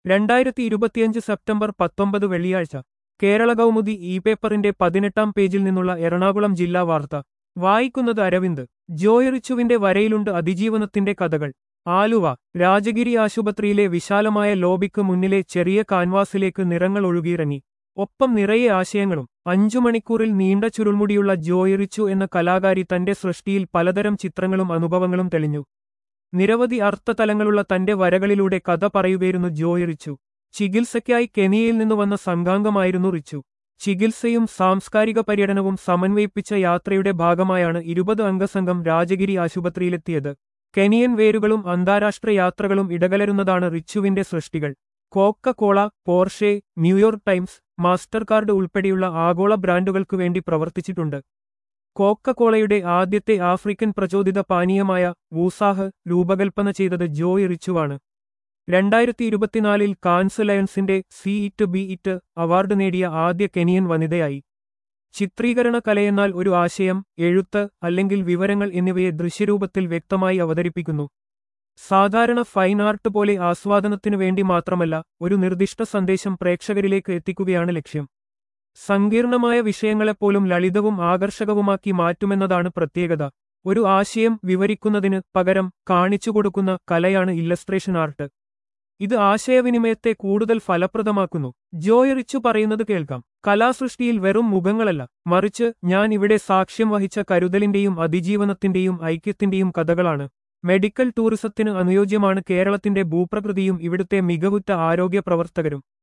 രണ്ടായിരത്തി ഇരുപത്തിയഞ്ച് സെപ്റ്റംബർ പത്തൊമ്പത് വെള്ളിയാഴ്ച കേരള കൗമുദി ഇ പേപ്പറിന്റെ പതിനെട്ടാം പേജിൽ നിന്നുള്ള എറണാകുളം ജില്ലാ വാർത്ത വായിക്കുന്നത് അരവിന്ദ് ജോയറിച്ചുവിന്റെ വരയിലുണ്ട് അതിജീവനത്തിന്റെ കഥകൾ ആലുവ രാജഗിരി ആശുപത്രിയിലെ വിശാലമായ ലോബിക്ക് മുന്നിലെ ചെറിയ കാൻവാസിലേക്ക് നിറങ്ങൾ ഒഴുകിയിറങ്ങി ഒപ്പം നിറയെ ആശയങ്ങളും അഞ്ചു മണിക്കൂറിൽ നീണ്ട ചുരുൾമുടിയുള്ള ജോയറിച്ചു എന്ന കലാകാരി തന്റെ സൃഷ്ടിയിൽ പലതരം ചിത്രങ്ങളും അനുഭവങ്ങളും തെളിഞ്ഞു നിരവധി അർത്ഥതലങ്ങളുള്ള തന്റെ വരകളിലൂടെ കഥ പറയുകയായിരുന്നു ജോയ് റിച്ചു ചികിത്സയ്ക്കായി കെനിയയിൽ നിന്ന് വന്ന സംഘാംഗമായിരുന്നു റിച്ചു ചികിത്സയും സാംസ്കാരിക പര്യടനവും സമന്വയിപ്പിച്ച യാത്രയുടെ ഭാഗമായാണ് ഇരുപത് അംഗസംഘം രാജഗിരി ആശുപത്രിയിലെത്തിയത് കെനിയൻ വേരുകളും അന്താരാഷ്ട്ര യാത്രകളും ഇടകലരുന്നതാണ് റിച്ചുവിന്റെ സൃഷ്ടികൾ Coca Cola Porsche New York Times Mastercard ഉൾപ്പെടെയുള്ള ആഗോള ബ്രാൻഡുകൾക്കു വേണ്ടി പ്രവർത്തിച്ചിട്ടുണ്ട് കോക്ക കോളയുടെ ആദ്യത്തെ ആഫ്രിക്കൻ പ്രചോദിത പാനീയമായ വൂസാഹ് രൂപകൽപ്പന ചെയ്തത് ജോയ് റിച്ചുവാണ് രണ്ടായിരത്തി ഇരുപത്തിനാലിൽ കാൻസ് ലയൺസിന്റെ see it be it award നേടിയ ആദ്യ കെനിയൻ വനിതയായി ചിത്രീകരണ കലയെന്നാൽ ഒരു ആശയം എഴുത്ത് അല്ലെങ്കിൽ വിവരങ്ങൾ എന്നിവയെ ദൃശ്യരൂപത്തിൽ വ്യക്തമായി അവതരിപ്പിക്കുന്നു സാധാരണ ഫൈൻ ആർട്ട് പോലെ ആസ്വാദനത്തിനു വേണ്ടി മാത്രമല്ല ഒരു നിർദ്ദിഷ്ട സന്ദേശം പ്രേക്ഷകരിലേക്ക് എത്തിക്കുകയാണ് ലക്ഷ്യം സങ്കീർണമായ വിഷയങ്ങളെപ്പോലും ലളിതവും ആകർഷകവുമാക്കി മാറ്റുമെന്നതാണ് പ്രത്യേകത ഒരു ആശയം വിവരിക്കുന്നതിന് പകരം കാണിച്ചുകൊടുക്കുന്ന കലയാണ് ഇല്ലസ്ട്രേഷൻ ആർട്ട് ഇത് ആശയവിനിമയത്തെ കൂടുതൽ ഫലപ്രദമാക്കുന്നു ജോയറിച്ചു പറയുന്നത് കേൾക്കാം കലാസൃഷ്ടിയിൽ വെറും മുഖങ്ങളല്ല മറിച്ച് ഞാൻ ഇവിടെ സാക്ഷ്യം വഹിച്ച കരുതലിന്റെയും അതിജീവനത്തിന്റെയും ഐക്യത്തിന്റെയും കഥകളാണ് മെഡിക്കൽ ടൂറിസത്തിന് അനുയോജ്യമാണ് കേരളത്തിന്റെ ഭൂപ്രകൃതിയും ഇവിടുത്തെ മികവുറ്റ ആരോഗ്യ പ്രവർത്തകരും